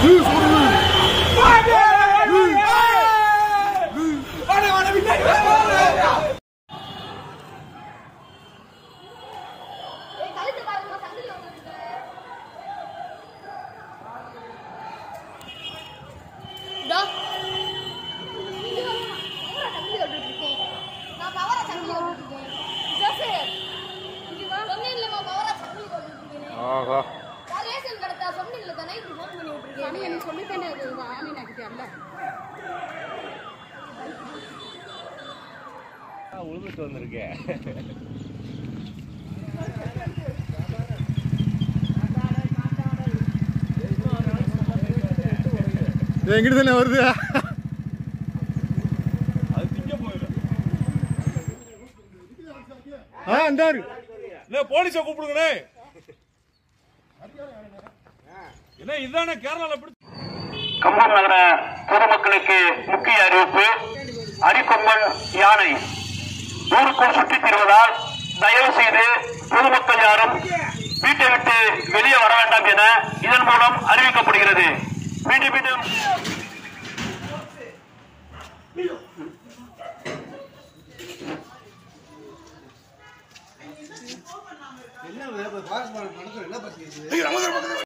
ஏய் கழுத்து பாருங்க சங்கிலி வந்துருக்கு டா பவரா சங்கிலி வந்துட்டு இருக்கேன் நான் பவரா சங்கிலி வந்துட்டு இருக்கேன் ஜோசப் இங்க வா சொன்னீங்களா பவரா சங்கிலி வந்துட்டு இருக்கேன் ஆஹா நான் ரேஷன் கடத்தா சொன்னீங்களா தானே இப்படி ஃபோன் பண்ணி விட்டுருக்கேன் நீ எனக்கு சொல்லித்தானே அது ஆமீன் ஆகிட்டியல்ல உழுதுட்டு வந்திருக்கேன் எங்கிட்ட தானே வருது அது திங்க போயிடும் ஆ இந்தாரு போலீஸை கூப்பிடுங்கண்ணே என்ன இதுதானே கேரளால பிடிச்ச கம்பம் நகர பொதுமக்களுக்கு முக்கிய அறிவிப்பு அரிக்கொம்பன் யானை ஊருக்குள் சுற்றித் திரிவதால் தயவு செய்து பொதுமக்கள் யாரும் வீட்டை விட்டு வெளியே வர வேண்டாம் என இதன் மூலம் அறிவிக்கப்படுகிறது மீண்டும் மீண்டும் என்ன பாஸ் நடத்துற என்ன பஸ்